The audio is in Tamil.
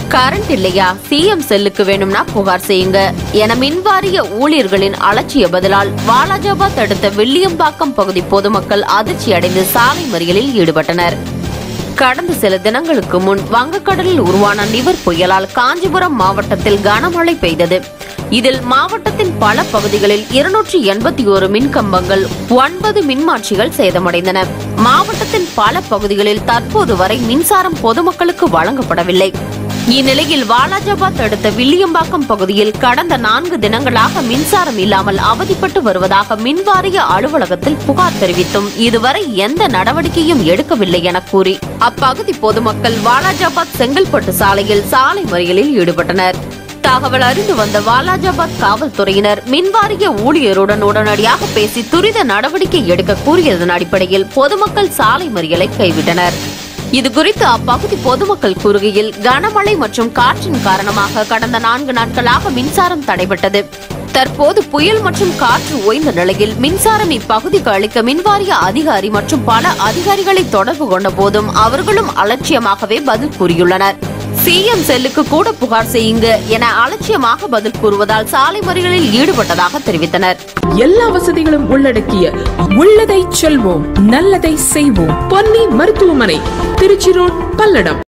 கரண்ட் இல்லையா சிஎம் செல்லுக்கு வேணும்னா புகார் செய்யுங்க என மின்வாரிய ஊழியர்களின் அலட்சிய பதிலால் வாலாஜாபாத் அடுத்த வில்லியம்பாக்கம் பகுதி பொதுமக்கள் அதிர்ச்சி அடைந்து சாலை மறியலில் ஈடுபட்டனர் கடந்த சில தினங்களுக்கு முன் வங்கக்கடலில் உருவான நிவர் புயலால் காஞ்சிபுரம் மாவட்டத்தில் கனமழை பெய்தது இதில் மாவட்டத்தின் பல பகுதிகளில் இருநூற்றி எண்பத்தி ஒரு மின்கம்பங்கள் ஒன்பது மின்மாற்றிகள் சேதமடைந்தன மாவட்டத்தின் பல பகுதிகளில் தற்போது வரை மின்சாரம் பொதுமக்களுக்கு வழங்கப்படவில்லை இந்நிலையில் வாலாஜாபாத் அடுத்த வில்லியம்பாக்கம் பகுதியில் கடந்த நான்கு தினங்களாக மின்சாரம் இல்லாமல் அவதிப்பட்டு வருவதாக மின்வாரிய அலுவலகத்தில் புகார் தெரிவித்தும் இதுவரை எந்த நடவடிக்கையும் எடுக்கவில்லை என கூறி அப்பகுதி பொதுமக்கள் வாலாஜாபாத் செங்கல்பட்டு சாலையில் சாலை மறியலில் ஈடுபட்டனர் தகவல் அறிந்து வந்த வாலாஜாபாத் காவல்துறையினர் மின்வாரிய ஊழியருடன் உடனடியாக பேசி துரித நடவடிக்கை எடுக்க கூறியதன் அடிப்படையில் பொதுமக்கள் சாலை மறியலை கைவிட்டனர் இது குறித்து அப்பகுதி பொதுமக்கள் கூறுகையில் கனமழை மற்றும் காற்றின் காரணமாக கடந்த நான்கு நாட்களாக மின்சாரம் தடைபட்டது தற்போது புயல் மற்றும் காற்று ஓய்ந்த நிலையில் மின்சாரம் இப்பகுதிக்கு அளிக்க மின்வாரிய அதிகாரி மற்றும் பல அதிகாரிகளை தொடர்பு கொண்ட போதும் அவர்களும் அலட்சியமாகவே பதில் கூறியுள்ளனர் சிஎம் செல்லுக்கு கூட புகார் செய்யுங்க என அலட்சியமாக பதில் கூறுவதால் சாலை மறியலில் ஈடுபட்டதாக தெரிவித்தனர் எல்லா வசதிகளும் உள்ளடக்கிய உள்ளதை செல்வோம் நல்லதை செய்வோம் பொன்னி மருத்துவமனை திருச்சி ரோட் பல்லடம்